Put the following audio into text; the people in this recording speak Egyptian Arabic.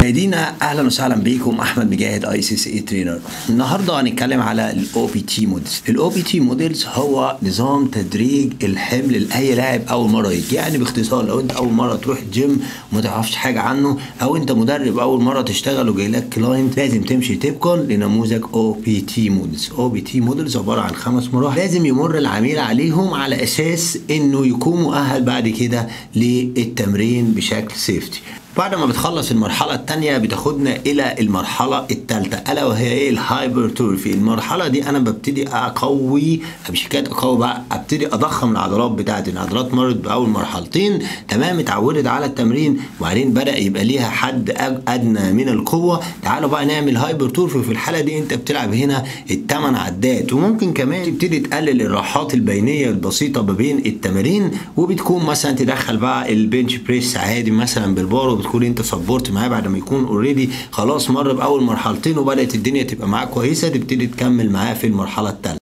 مشاهدينا اهلا وسهلا بيكم احمد مجاهد اي سي سي ترينر النهارده هنتكلم على الاو بي تي موديلز الاو بي تي موديلز هو نظام تدريج الحمل لاي لاعب اول مره يجي يعني باختصار لو انت اول مره تروح الجيم وما تعرفش حاجه عنه او انت مدرب اول مره تشتغل وجاي لك كلاينت لازم تمشي طبقا لنموذج او بي تي موديلز او بي تي موديلز عباره عن خمس مراحل لازم يمر العميل عليهم على اساس انه يكون مؤهل بعد كده للتمرين بشكل سيفتي بعد ما بتخلص المرحلة التانية بتاخدنا إلى المرحلة التالتة ألا وهي إيه الهايبرتروفي المرحلة دي أنا ببتدي أقوي مش حكاية أقوي بقى أبتدي أضخم العضلات بتاعتي العضلات مرت بأول مرحلتين تمام اتعودت على التمرين وبعدين بدأ يبقى ليها حد أدنى من القوة تعالوا بقى نعمل هايبرتروفي في الحالة دي أنت بتلعب هنا التمن عدات وممكن كمان تبتدي تقلل الراحات البينية البسيطة ما بين التمارين وبتكون مثلا تدخل بقى البنش بريس عادي مثلا بالبار بتكون انت سبورت معاه بعد ما يكون اوريدي خلاص مر باول مرحلتين وبدات الدنيا تبقى معاه كويسه تبتدي تكمل معاه في المرحله الثالثه